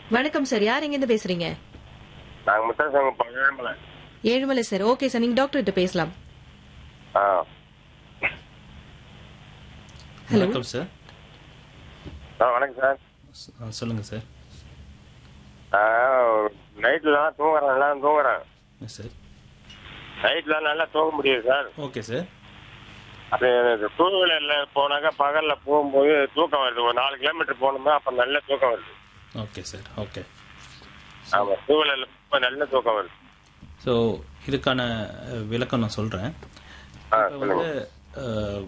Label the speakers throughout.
Speaker 1: வணக்கம் சார் யார் எங்கேருந்து பேசுறீங்க
Speaker 2: நாங்க முத்தாசங்க Pazhamalai
Speaker 1: Ezhumalai sir okay sir நீங்க டாக்டர் கிட்ட பேசலாம்
Speaker 2: ஆ
Speaker 1: Hello.
Speaker 3: வணக்கம் சார்
Speaker 2: ஆ வணக்கம் சார்
Speaker 3: ஸ்- ஆ, சொல்லுங்க சார்
Speaker 2: நைட்லாம் தூங்குறேன் நல்லா தூங்குறேன்
Speaker 3: எஸ் சார்
Speaker 2: நைட்லாம் நல்லா தூங்க முடியுது சார்
Speaker 3: ஓகே சார்
Speaker 2: அது டூ வீலர்ல போனாக்கா பகல்ல போகும்போது தூக்கம் வருது ஒரு நாலு கிலோமீட்டர் போனோம்னா அப்ப நல்ல தூக்கம் வருது
Speaker 3: ஓகே சார் ஓகே
Speaker 2: ஆமா டூ வீலர்ல போகும்போது நல்ல தூக்கம் வருது
Speaker 3: ஸோ இதுக்கான அஹ், விளக்கம் நான் சொல்கிறேன்
Speaker 2: ஆ
Speaker 3: இப்போ
Speaker 2: சொல்லுங்க
Speaker 3: வந்து அஹ்,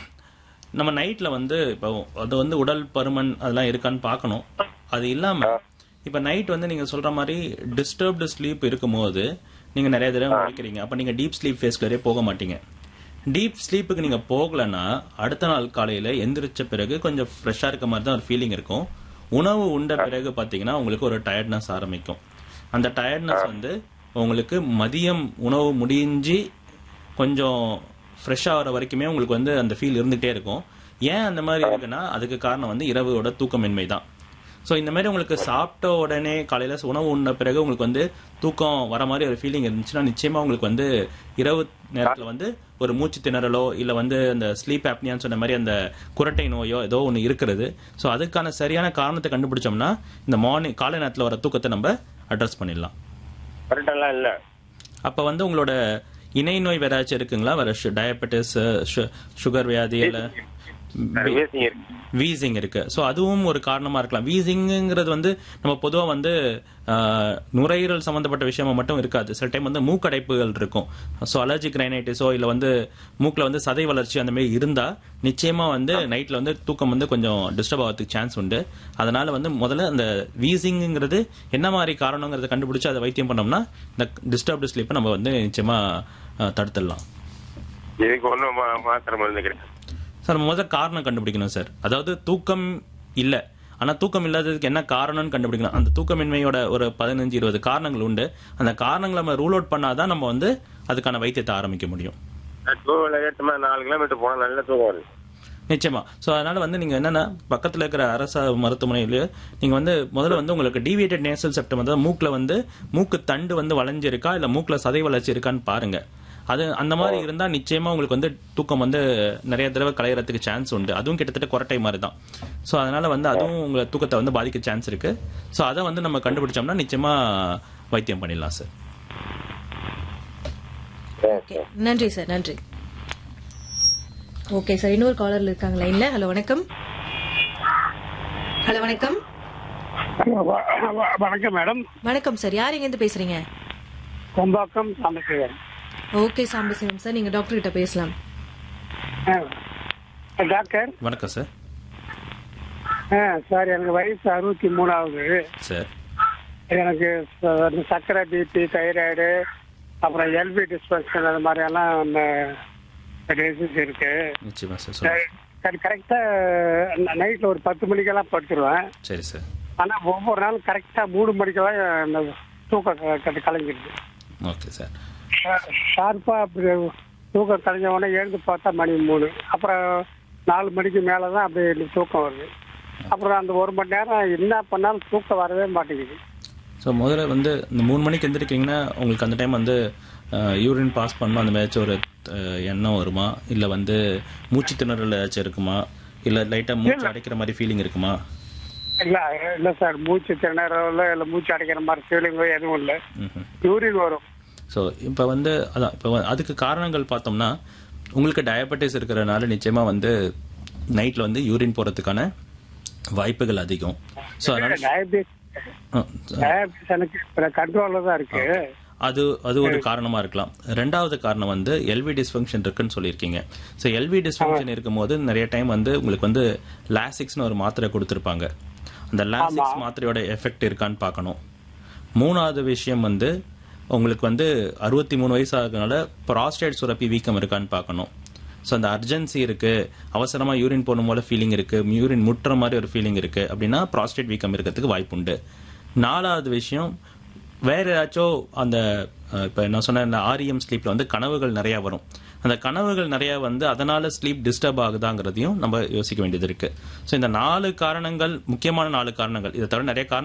Speaker 3: நம்ம நைட்டில் வந்து இப்போ அது வந்து உடல் பருமன் அதெல்லாம் இருக்கான்னு பார்க்கணும் அது இல்லாமல் இப்போ நைட் வந்து நீங்கள் சொல்கிற மாதிரி டிஸ்டர்ப்டு ஸ்லீப் இருக்கும்போது நீங்கள் நிறைய தடவை முடிக்கிறீங்க அப்போ நீங்கள் டீப் ஸ்லீப் ஃபேஸ்க்குள்ளே போக மாட்டீங்க டீப் ஸ்லீப்புக்கு நீங்கள் போகலைன்னா அடுத்த நாள் காலையில் எந்திரிச்ச பிறகு கொஞ்சம் ஃப்ரெஷ்ஷாக இருக்க மாதிரி தான் ஒரு ஃபீலிங் இருக்கும் உணவு உண்ட பிறகு பார்த்தீங்கன்னா உங்களுக்கு ஒரு டயர்ட்னஸ் ஆரம்பிக்கும் அந்த டயர்ட்னஸ் வந்து உங்களுக்கு மதியம் உணவு முடிஞ்சு கொஞ்சம் ஃப்ரெஷ் ஆகிற வரைக்குமே உங்களுக்கு வந்து அந்த ஃபீல் இருந்துகிட்டே இருக்கும் ஏன் அந்த மாதிரி இருக்குன்னா அதுக்கு காரணம் வந்து இரவோட தூக்கமின்மை தான் ஸோ இந்த மாதிரி உங்களுக்கு சாப்பிட்ட உடனே காலையில் உணவு உண்ண பிறகு உங்களுக்கு வந்து தூக்கம் வர மாதிரி ஒரு ஃபீலிங் இருந்துச்சுன்னா நிச்சயமா உங்களுக்கு வந்து இரவு நேரத்தில் வந்து ஒரு மூச்சு திணறலோ இல்லை வந்து அந்த ஸ்லீப் ஆப்னியான்னு சொன்ன மாதிரி அந்த குரட்டை நோயோ ஏதோ ஒன்று இருக்கிறது ஸோ அதுக்கான சரியான காரணத்தை கண்டுபிடிச்சோம்னா இந்த மார்னிங் காலை நேரத்தில் வர தூக்கத்தை நம்ம அட்ரஸ் பண்ணிடலாம்
Speaker 2: கரெக்டெல்லாம் இல்ல
Speaker 3: அப்போ வந்து உங்களோட இணை நோய் வேற ஏதாச்சும் இருக்குங்களா வேற டயபெட்டிஸ் சுகர் வியாதி இல்லை
Speaker 2: வீசிங் இருக்கு
Speaker 3: வீசிங் இருக்கு ஸோ அதுவும் ஒரு காரணமா இருக்கலாம் வீசிங்கிறது வந்து நம்ம பொதுவாக வந்து ஆஹ், நுரையீரல் சம்பந்தப்பட்ட விஷயமா மட்டும் இருக்காது சில டைம் வந்து மூக்கடைப்புகள் இருக்கும் ஸோ அலர்ஜிக் ரைனைட்டிஸோ இல்லை வந்து மூக்கில் வந்து சதை வளர்ச்சி அந்த மாதிரி இருந்தால் நிச்சயமா வந்து நைட்டில் வந்து தூக்கம் வந்து கொஞ்சம் டிஸ்டர்ப் ஆகிறதுக்கு சான்ஸ் உண்டு அதனால வந்து முதல்ல அந்த வீசிங்கிறது என்ன மாதிரி காரணங்கிறத கண்டுபிடிச்சு அதை வைத்தியம் பண்ணோம்னா இந்த டிஸ்டர்ப்டு ஸ்லீப்பை நம்ம வந்து நிச்சயமா ஆஹ், தடுத்துடலாம்
Speaker 2: இதுக்கு ஒன்றும் மாத்திரை மருந்து கிடையாது
Speaker 3: சார் நம்ம முதல்ல காரணம் கண்டுபிடிக்கணும் சார் அதாவது தூக்கம் இல்ல ஆனா தூக்கம் இல்லாததுக்கு என்ன காரணம்னு கண்டுபிடிக்கணும் அந்த தூக்கமின்மையோட ஒரு பதினஞ்சு இருபது காரணங்கள் உண்டு அந்த காரணங்களை நம்ம ரூல் அவுட் பண்ணாதான் நம்ம வந்து அதுக்கான வைத்தியத்தை ஆரம்பிக்க முடியும்
Speaker 2: டூ வீலர் ஏற்றுமா நாலு கிலோமீட்டர் போனா நல்ல தூக்கம் வருது
Speaker 3: நிச்சயமா ஸோ அதனால வந்து நீங்க என்னன்னா பக்கத்துல இருக்கிற அரசு மருத்துவமனையில நீங்க வந்து முதல்ல வந்து உங்களுக்கு டிவியேட்டட் நேசல் செப்டம் அதாவது மூக்குல வந்து மூக்கு தண்டு வந்து வளைஞ்சிருக்கா இல்ல மூக்குல சதை வளர்ச்சி இருக்கான்னு பாருங்க அது அந்த மாதிரி இருந்தா நிச்சயமா உங்களுக்கு வந்து தூக்கம் வந்து நிறைய தடவை கலையறதுக்கு சான்ஸ் உண்டு அதுவும் கிட்டத்தட்ட குரட்டை மாதிரி தான் ஸோ அதனால வந்து அதுவும் உங்களை தூக்கத்தை வந்து பாதிக்க சான்ஸ் இருக்கு ஸோ அதை வந்து நம்ம கண்டுபிடிச்சோம்னா நிச்சயமா வைத்தியம் பண்ணிடலாம் சார்
Speaker 1: ஓகே நன்றி சார் நன்றி ஓகே சார் இன்னொரு காலர்ல இருக்காங்க லைன்ல ஹலோ வணக்கம் ஹலோ வணக்கம்
Speaker 4: வ- வ- வணக்கம் மேடம்
Speaker 1: வணக்கம் சார் யார் எங்கேருந்து பேசுறீங்க
Speaker 4: கொம்பாக்கம் சாம்பசிவன்
Speaker 1: ஓகே சாம்பிசிவம் சார் நீங்க டாக்டர் கிட்ட பேசலாம்
Speaker 4: டாக்டர்
Speaker 3: வணக்கம் சார்
Speaker 4: ஆ, சார் எனக்கு வயசு அறுபத்தி மூணாவது
Speaker 3: சார்
Speaker 4: எனக்கு ச- இந்த சர்க்கரை பிபி தைராய்டு அப்புறம் எல்பி டிஸ்பென்ஷன் அது மாதிரி எல்லாம் டிசீஸ் இருக்கு
Speaker 3: நிச்சயமா சார் சொல்லுங்க
Speaker 4: கரெக்டா நைட்ல ஒரு பத்து மணிக்கெல்லாம் படுத்துருவேன்
Speaker 3: சரி சார்
Speaker 4: ஆனா ஒவ்வொரு நாளும் கரெக்டா மூணு மணிக்கெல்லாம் இந்த தூக்கம் க- க- கலைஞ்சிருது
Speaker 3: ஓகே சார்
Speaker 4: ஷார்ப்பா அப்படி தூக்கம் கலைஞ்ச உடனே எழுந்து பார்த்தா மணி மூணு அப்புறம் நாலு மணிக்கு மேல தான் அப்படியே எனக்கு தூக்கம் வருது அப்புறம் அந்த ஒரு மணி நேரம் என்ன பண்ணாலும் தூக்கம் வரவே மாட்டேங்குது
Speaker 3: ஸோ முதல்ல வந்து இந்த மூணு மணிக்கு எந்திரிக்கிங்கன்னா உங்களுக்கு அந்த டைம் வந்து யூரின் பாஸ் பண்ணணும் அந்த மாதிரி ஒரு அஹ், எண்ணம் வருமா இல்லை வந்து மூச்சு திணறல் ஏதாச்சும் இருக்குமா இல்லை லைட்டாக மூச்சு அடைக்கிற மாதிரி ஃபீலிங் இருக்குமா
Speaker 4: இல்ல இல்ல சார் மூச்சு திணறல இல்ல மூச்சு அடைக்கிற மாதிரி ஃபீலிங் எதுவும் இல்ல
Speaker 3: ம்ஹும்.
Speaker 4: யூரின் வரும்
Speaker 3: ஸோ இப்போ வந்து அதான் இப்போ அதுக்கு காரணங்கள் பார்த்தோம்னா உங்களுக்கு டயபெட்டிஸ் இருக்கிறனால நிச்சயமாக வந்து நைட்டில் வந்து யூரின் போகிறதுக்கான வாய்ப்புகள் அதிகம் ஸோ அதனால
Speaker 4: டயபிட்டிஸ்
Speaker 3: ஆ,
Speaker 4: டயபிட்டிஸ் எனக்கு கண்ட்ரோல்ல தான் இருக்கு
Speaker 3: அது அது ஒரு காரணமா இருக்கலாம் ரெண்டாவது காரணம் வந்து எல்வி டிஸ்ஃபங்க்ஷன் இருக்குன்னு சொல்லியிருக்கீங்க ஸோ எல்வி டிஸ்ஃபங்க்ஷன் இருக்கும்போது நிறைய டைம் வந்து உங்களுக்கு வந்து லாசிக்ஸ்னு ஒரு மாத்திரை கொடுத்துருப்பாங்க அந்த லாசிக்ஸ் மாத்திரையோட எஃபெக்ட் இருக்கான்னு பார்க்கணும் மூணாவது விஷயம் வந்து உங்களுக்கு வந்து அறுபத்தி மூணு வயசு ஆகுறதுனால ப்ராஸ்டேட் சுரப்பி வீக்கம் இருக்கான்னு பார்க்கணும் ஸோ அந்த அர்ஜென்சி இருக்கு அவசரமா யூரின் போகணும் போல ஃபீலிங் இருக்கு யூரின் முட்டுற மாதிரி ஒரு ஃபீலிங் இருக்கு அப்படின்னா ப்ராஸ்டேட் வீக்கம் இருக்கிறதுக்கு வாய்ப்பு உண்டு நாலாவது விஷயம் வேற ஏதாச்சும் அந்த அஹ், இப்ப என்ன சொன்ன இந்த ஆர்இஎம் ஸ்லீப்ல வந்து கனவுகள் நிறைய வரும் அந்த கனவுகள் நிறைய வந்து அதனால ஸ்லீப் டிஸ்டர்ப் ஆகுதாங்கிறதையும் நம்ம யோசிக்க வேண்டியது இருக்கு ஸோ இந்த நாலு காரணங்கள் முக்கியமான நாலு காரணங்கள் இதை தவிர நிறைய காரணம்